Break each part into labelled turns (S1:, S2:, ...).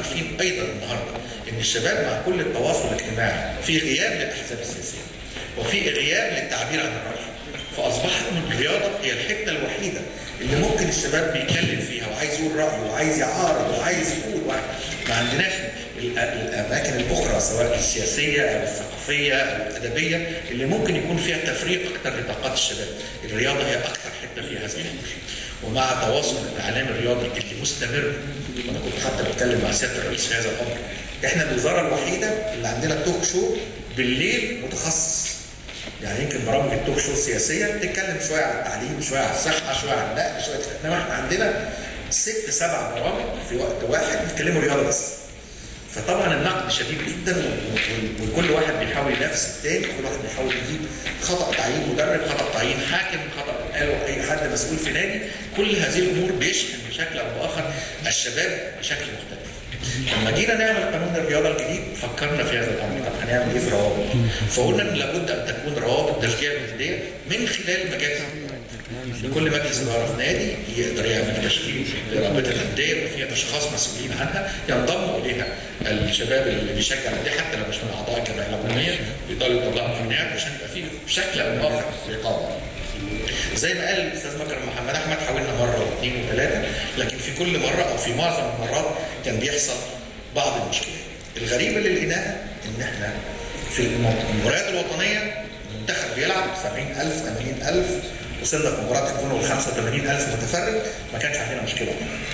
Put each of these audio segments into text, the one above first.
S1: عارفين ايضا النهارده ان الشباب مع كل التواصل الاجتماعي في غياب للاحزاب السياسيه وفي غياب للتعبير عن الراي فاصبحت من الرياضه هي الحته الوحيده اللي ممكن الشباب بيتكلم فيها وعايز يقول رايه وعايز يعارض وعايز يقول وعايز ما عندناش ال- الاماكن الاخرى سواء السياسيه او الثقافيه او الادبيه اللي ممكن يكون فيها تفريق اكثر لطاقات الشباب الرياضه هي اكثر حته في هذا الامر ومع تواصل الاعلام الرياضي اللي مستمر وانا كنت حتى بتكلم مع سياده الرئيس في هذا الامر احنا الوزاره الوحيده اللي عندنا توك شو بالليل متخصص يعني يمكن برامج التوك شو السياسيه بتتكلم شويه على التعليم شويه على الصحه شويه على النقل شويه انما احنا عندنا ست سبع برامج في وقت واحد بيتكلموا رياضه بس فطبعا النقد شديد جدا و- و- وكل واحد بيحاول ينافس التاني كل واحد بيحاول يجيب خطا تعيين مدرب خطا تعيين حاكم خطا قالوا اي حد مسؤول في نادي كل هذه الامور بيشحن بشكل او باخر الشباب بشكل مختلف لما جينا نعمل قانون الرياضه الجديد فكرنا في هذا الامر طب هنعمل ايه في روابط فقلنا ان لابد ان تكون روابط تزكيه الانديه من خلال مجالس لكل مجلس اداره في نادي يقدر يعمل تشكيل لرابطه الانديه وفيها اشخاص مسؤولين عنها ينضم اليها الشباب اللي بيشجع الانديه حتى لو مش من اعضاء الجمعيه العموميه يقدروا يطلعوا قناعات عشان يبقى فيه بشكل او باخر رقابه. زي ما قال الاستاذ مكرم محمد احمد حاولنا مره واثنين وثلاثه لكن في كل مره او في معظم المرات كان بيحصل بعض المشكلات. الغريبه اللي لقيناها ان احنا في المباريات الوطنيه المنتخب بيلعب 70000 80000 وصلنا في مباراه تكون ال 85000 متفرج ما كانش عندنا مشكله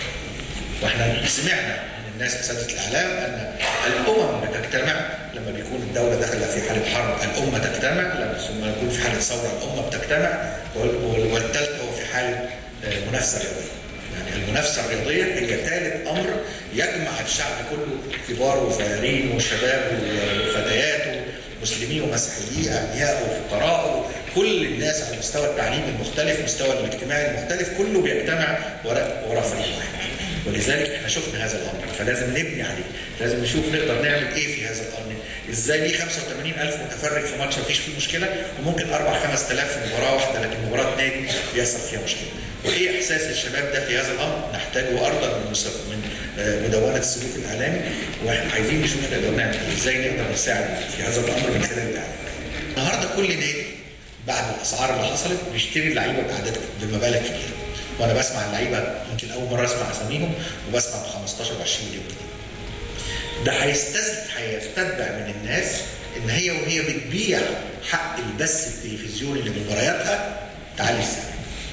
S1: واحنا سمعنا من الناس اساتذه الاعلام ان الامم بتجتمع لما بيكون الدوله داخله في حاله حرب الامه تجتمع لما ثم يكون في حاله ثوره الامه بتجتمع وال- والثالث هو في حاله آه، منافسه رياضيه يعني المنافسه الرياضيه هي ثالث امر يجمع الشعب كله كبار وصغيرين وشباب وفتيات مسلمين ومسيحيين اغنياء وفقراء كل الناس على مستوى التعليم المختلف مستوى الاجتماعي المختلف كله بيجتمع وراء وراء فريق واحد ولذلك احنا شفنا هذا الامر فلازم نبني عليه لازم نشوف نقدر نعمل ايه في هذا الامر ازاي ليه 85000 متفرج في ماتش مفيش فيه مشكله وممكن 4 5000 في مباراه واحده لكن مباراه نادي بيحصل فيها مشكله وايه احساس الشباب ده في هذا الامر نحتاجه ارضا من مس- من آه، مدونه السلوك الاعلامي واحنا عايزين نشوف نقدر نعمل ايه ازاي نقدر نساعد في هذا الامر من خلال الاعلام النهارده كل نادي بعد الاسعار اللي حصلت بيشتري اللعيبه باعداد بمبالغ كبيره وانا بسمع اللعيبه يمكن اول مره اسمع اساميهم وبسمع ب 15 و 20 مليون جنيه ده هيستزد هيستتبع من الناس ان هي وهي بتبيع حق البث التلفزيوني لمبارياتها تعلي السعر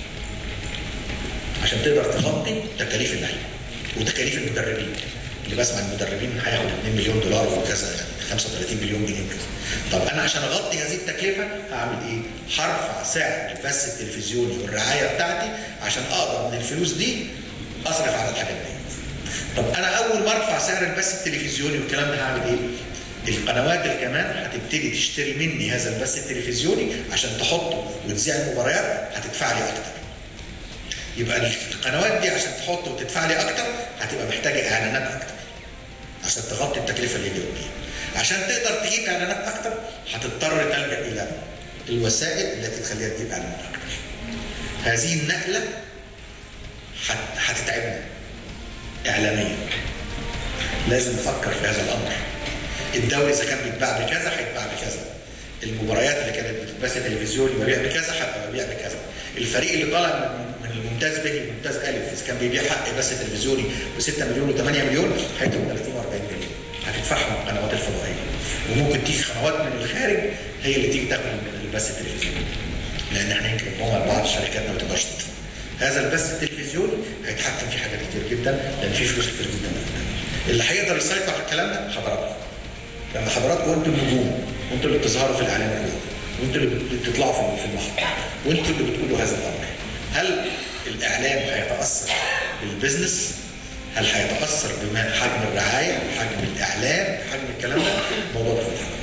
S1: عشان تقدر تغطي تكاليف اللعيبه وتكاليف المدربين اللي بسمع المدربين هياخد 2 مليون دولار وكذا يعني 35 مليون جنيه وكذا طب انا عشان اغطي هذه التكلفه هعمل ايه؟ هرفع سعر البث التلفزيوني والرعايه بتاعتي عشان اقدر من الفلوس دي اصرف على الحاجات دي طب انا اول ما ارفع سعر البث التلفزيوني والكلام ده هعمل ايه؟ القنوات اللي كمان هتبتدي تشتري مني هذا البث التلفزيوني عشان تحطه وتذيع المباريات هتدفع لي اكتر. يبقى القنوات دي عشان تحط وتدفع لي اكتر هتبقى محتاجه اعلانات اكتر. عشان تغطي التكلفه اللي جايه بيها. عشان تقدر تجيب اعلانات اكتر هتضطر تلجا الى الوسائل التي تخليها تجيب اعلانات اكتر. هذه النقله هت- هتتعبنا اعلاميا. لازم نفكر في هذا الامر. الدوري اذا كان بيتباع بكذا هيتباع بكذا. المباريات اللي كانت بتتبث تلفزيوني مبيع بكذا هيبقى مبيع بكذا. الفريق اللي طالع من من الممتاز ب للممتاز الف اذا كان بيبيع حق بث تلفزيوني ب 6 مليون و8 مليون هيدوا 30 و40 مليون. هتدفعهم القنوات الفضائيه. وممكن تيجي قنوات من الخارج هي اللي تيجي تاخد البث التلفزيوني. لان احنا يمكن هم بعض الشركات ما بتقدرش تدفع. هذا البث التلفزيوني هيتحكم في حاجات كتير جدا لان في فلوس كتير جدا اللي هيقدر يسيطر على الكلام ده حضراتكم لما حضراتكم انتوا النجوم وانتوا اللي بتظهروا في الاعلام الرياضي وانتوا اللي بتطلعوا في في المحطه وانتوا اللي بتقولوا هذا الامر هل الاعلام هيتاثر بالبزنس هل هيتاثر بحجم الرعايه بحجم الاعلام بحجم الكلام ده الموضوع ده في الحلقة.